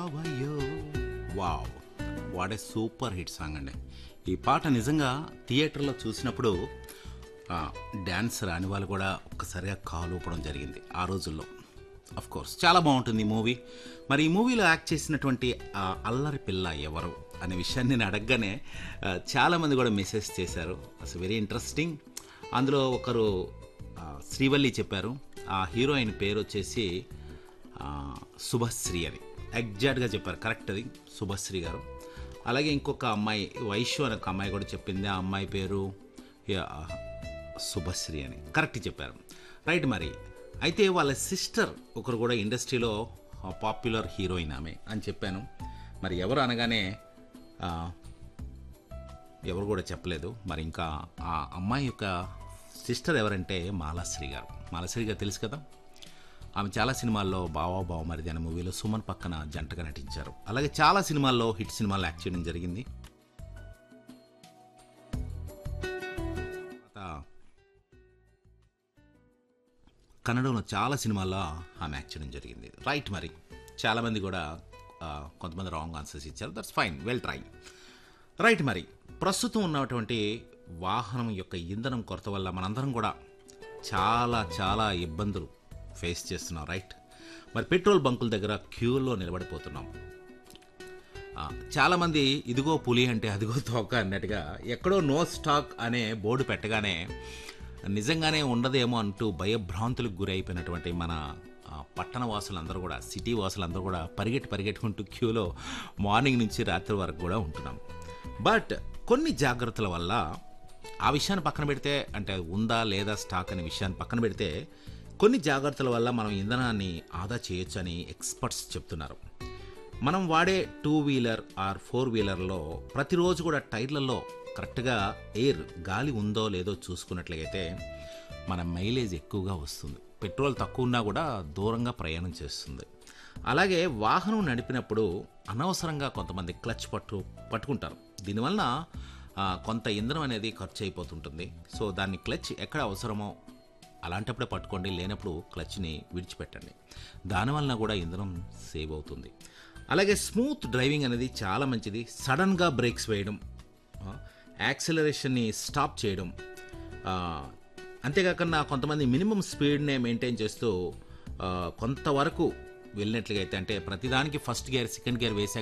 రావయ్యో wow what a super hit song అండి ఈ పాట నిజంగా థియేటర్లో చూసినప్పుడు ఆ, డ్యాన్స్ రాని వాళ్ళు కూడా ఒక్కసారిగా కాలు ఊపడం జరిగింది ఆ రోజుల్లో అఫ్ కోర్స్ చాలా బాగుంటుంది ఈ మూవీ మరి ఈ మూవీలో యాక్ట్ చేసినటువంటి ఆ అల్లరి పిల్ల ఎవరు అనే విషయాన్ని నేను అడగగానే ఆ, చాలామంది కూడా మెసేజ్ చేశారు అసలు వెరీ ఇంట్రెస్టింగ్ అందులో ఒకరు ఆ, శ్రీవల్లి చెప్పారు ఆ హీరోయిన్ పేరు వచ్చేసి ఆ, శుభశ్రీ అని ఎగ్జాక్ట్గా చెప్పారు కరెక్ట్ అది శుభశ్రీ గారు అలాగే ఇంకొక అమ్మాయి వైశ్వ అనే ఒక అమ్మాయి కూడా చెప్పింది ఆ అమ్మాయి పేరు యా, శుభశ్రీ అని కరెక్ట్ చెప్పారు రైట్ మరి అయితే వాళ్ళ సిస్టర్ ఒకరు కూడా ఇండస్ట్రీలో పాపులర్ హీరోయిన్ ఆమె అని చెప్పాను మరి ఎవరు అనగానే ఆ, ఎవరు కూడా చెప్పలేదు మరి ఇంకా ఆ అమ్మాయి యొక్క సిస్టర్ ఎవరంటే మాలాశ్రీ గారు మాలాశ్రీ గారు తెలుసు కదా ఆమె చాలా సినిమాల్లో బావా బావమరిది అనే మూవీలో సుమన్ పక్కన జంటగా నటించారు అలాగే చాలా సినిమాల్లో హిట్ సినిమాలు యాక్ట్ చేయడం జరిగింది తర్వాత కన్నడంలో చాలా సినిమాల్లో ఆమె యాక్ట్ చేయడం జరిగింది రైట్ మరి చాలామంది కూడా ఆ, కొంతమంది రాంగ్ ఆన్సర్స్ ఇచ్చారు that's fine well try right మరి ప్రస్తుతం ఉన్నటువంటి వాహనం యొక్క ఇంధనం కొరత వల్ల మనందరం కూడా చాలా చాలా ఇబ్బందులు ఫేస్ చేస్తున్నాం రైట్ మరి పెట్రోల్ బంకుల దగ్గర క్యూలో నిలబడిపోతున్నాం ఆ, చాలామంది ఇదిగో పులి అంటే అదిగో తోక అన్నట్టుగా ఎక్కడో నో స్టాక్ అనే బోర్డు పెట్టగానే నిజంగానే ఉండదేమో అంటూ భయభ్రాంతులకు గురైపోయినటువంటి మన ఆ, పట్టణ వాసులందరూ కూడా సిటీ వాసులందరూ కూడా పరిగెట్టి పరిగెట్టుకుంటూ క్యూలో మార్నింగ్ నుంచి రాత్రి వరకు కూడా ఉంటున్నాం బట్ కొన్ని జాగ్రత్తల వల్ల ఆ విషయాన్ని పక్కన పెడితే అంటే ఉందా లేదా స్టాక్ అనే విషయాన్ని పక్కన పెడితే కొన్ని జాగ్రత్తల వల్ల మనం ఇంధనాన్ని ఆదా చేయొచ్చు అని ఎక్స్పర్ట్స్ చెప్తున్నారు మనం వాడే టూ వీలర్ ఆర్ ఫోర్ వీలర్లో ప్రతిరోజు కూడా టైర్లలో కరెక్ట్గా ఎయిర్ గాలి ఉందో లేదో చూసుకున్నట్లయితే మన మైలేజ్ ఎక్కువగా వస్తుంది పెట్రోల్ తక్కువ ఉన్నా కూడా దూరంగా ప్రయాణం చేస్తుంది అలాగే వాహనం నడిపినప్పుడు అనవసరంగా కొంతమంది క్లచ్ పట్టు పట్టుకుంటారు దీనివలన ఆ, కొంత ఇంధనం అనేది ఖర్చు అయిపోతుంటుంది సో దాన్ని క్లచ్ ఎక్కడ అవసరమో అలాంటప్పుడే పట్టుకోండి లేనప్పుడు క్లచ్ని విడిచిపెట్టండి దానివలన కూడా ఇంధనం సేవ్ అవుతుంది అలాగే స్మూత్ డ్రైవింగ్ అనేది చాలా మంచిది సడన్గా బ్రేక్స్ వేయడం ఆ, యాక్సిలరేషన్ని స్టాప్ చేయడం ఆ, అంతేకాకుండా కొంతమంది మినిమం స్పీడ్నే మెయింటైన్ చేస్తూ ఆ, కొంతవరకు వెళ్ళినట్లుగా అయితే అంటే ప్రతిదానికి ఫస్ట్ గేర్ సెకండ్ గేర్ వేసాక